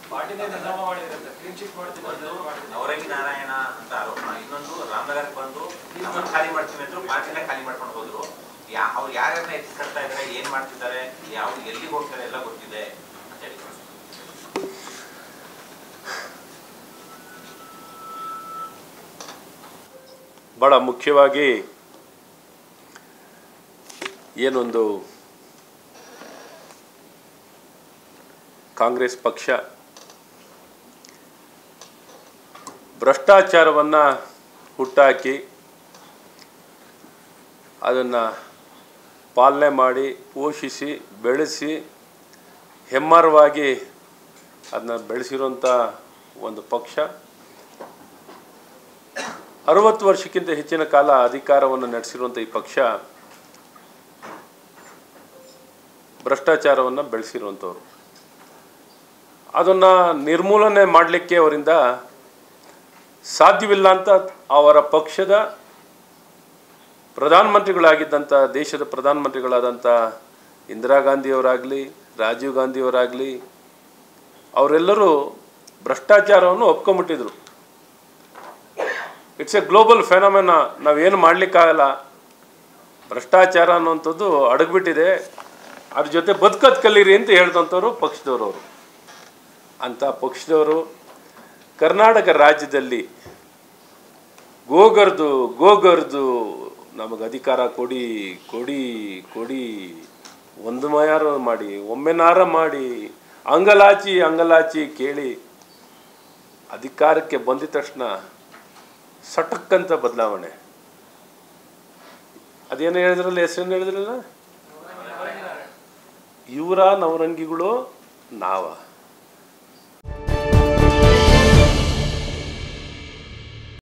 ಪಾರ್ಟಿನೇ ನಿರ್ನಾಮ ಮಾಡಿರುತ್ತೆ clean sheet ಮಾಡ್ತೀನಿ ಅಂತ ಒಂದು ಮಾಡಿದ್ದೀನಿ. ನವರಂಗಿ ನಾರಾಯಣ ಅಂತ ಆರೋಪ ಇನ್ನೊಂದು ರಾಮನಗರಕ್ಕೆ ಬಂದು ನಮ್ಮ ಖಾಲಿ ಮಾಡ್ತೀನಿ ಅಂದ್ರು ಪಾರ್ಟಿನೇ ಖಾಲಿ ಮಾಡ್ಕೊಂಡು ಹೋದ್ರು ಯಾ ಅವ್ರು ಯಾರ್ಯಾರನ್ನ ಎತ್ತಿಸ್ಕೊಳ್ತಾ ಇದ್ದಾರೆ ಏನ್ ಮಾಡ್ತಿದ್ದಾರೆ ಯಾವ ಎಲ್ಲಿಗೆ ಹೋಗ್ತಾರೆ ಎಲ್ಲ ಗೊತ್ತಿದೆ ಅಂತ ಹೇಳಿ ಭಾಳ ಮುಖ್ಯವಾಗಿ ಏನೊಂದು ಕಾಂಗ್ರೆಸ್ ಪಕ್ಷ ಭ್ರಷ್ಟಾಚಾರವನ್ನು ಹುಟ್ಟಾಕಿ ಅದನ್ನು ಪಾಲನೆ ಮಾಡಿ ಪೋಷಿಸಿ ಬೆಳೆಸಿ ಹೆಮ್ಮರವಾಗಿ ಅದನ್ನ ಬೆಳೆಸಿರುವಂಥ ಒಂದು ಪಕ್ಷ ಅರವತ್ತು ವರ್ಷಕ್ಕಿಂತ ಹೆಚ್ಚಿನ ಕಾಲ ಅಧಿಕಾರವನ್ನು ನಡೆಸಿರುವಂಥ ಈ ಪಕ್ಷ ಭ್ರಷ್ಟಾಚಾರವನ್ನು ಬೆಳೆಸಿರುವಂಥವ್ರು ಅದನ್ನು ನಿರ್ಮೂಲನೆ ಮಾಡಲಿಕ್ಕೆ ಅವರಿಂದ ಸಾಧ್ಯವಿಲ್ಲ ಅಂತ ಅವರ ಪಕ್ಷದ ಪ್ರಧಾನಮಂತ್ರಿಗಳಾಗಿದ್ದಂಥ ದೇಶದ ಪ್ರಧಾನಮಂತ್ರಿಗಳಾದಂಥ ಇಂದಿರಾ ಗಾಂಧಿಯವರಾಗಲಿ ರಾಜೀವ್ ಗಾಂಧಿಯವರಾಗಲಿ ಅವರೆಲ್ಲರೂ ಭ್ರಷ್ಟಾಚಾರವನ್ನು ಒಪ್ಕೊಂಬಿಟ್ಟಿದ್ರು ಇಟ್ಸ್ ಎ ಗ್ಲೋಬಲ್ ಫೆನಮೆನ ನಾವೇನು ಮಾಡಲಿಕ್ಕಾಗಲ್ಲ ಭ್ರಷ್ಟಾಚಾರ ಅನ್ನುವಂಥದ್ದು ಅಡಗ್ಬಿಟ್ಟಿದೆ ಅದ್ರ ಜೊತೆ ಬದುಕದ್ ಕಲೀರಿ ಅಂತ ಹೇಳ್ದಂಥವ್ರು ಪಕ್ಷದವರು ಅವರು ಅಂಥ ಪಕ್ಷದವರು ಕರ್ನಾಟಕ ರಾಜ್ಯದಲ್ಲಿ ಗೋಗರ್ದು ಗೋಗರ್ದು ನಮಗೆ ಅಧಿಕಾರ ಕೊಡಿ ಕೊಡಿ ಕೊಡಿ ಒಂದು ಮಯಾರ ಮಾಡಿ ಒಮ್ಮೆನಾರ ಮಾಡಿ ಅಂಗಲಾಚಿ ಅಂಗಲಾಚಿ ಕೇಳಿ ಅಧಿಕಾರಕ್ಕೆ ಬಂದಿದ ತಕ್ಷಣ ಸಟಕ್ಕಂತ ಬದಲಾವಣೆ ಅದೇನು ಹೇಳಿದ್ರಲ್ಲ ಹೆಸರೇನು ಹೇಳಿದ್ರಲ್ಲ ಇವರ ನವರಂಗಿಗಳು ನಾವ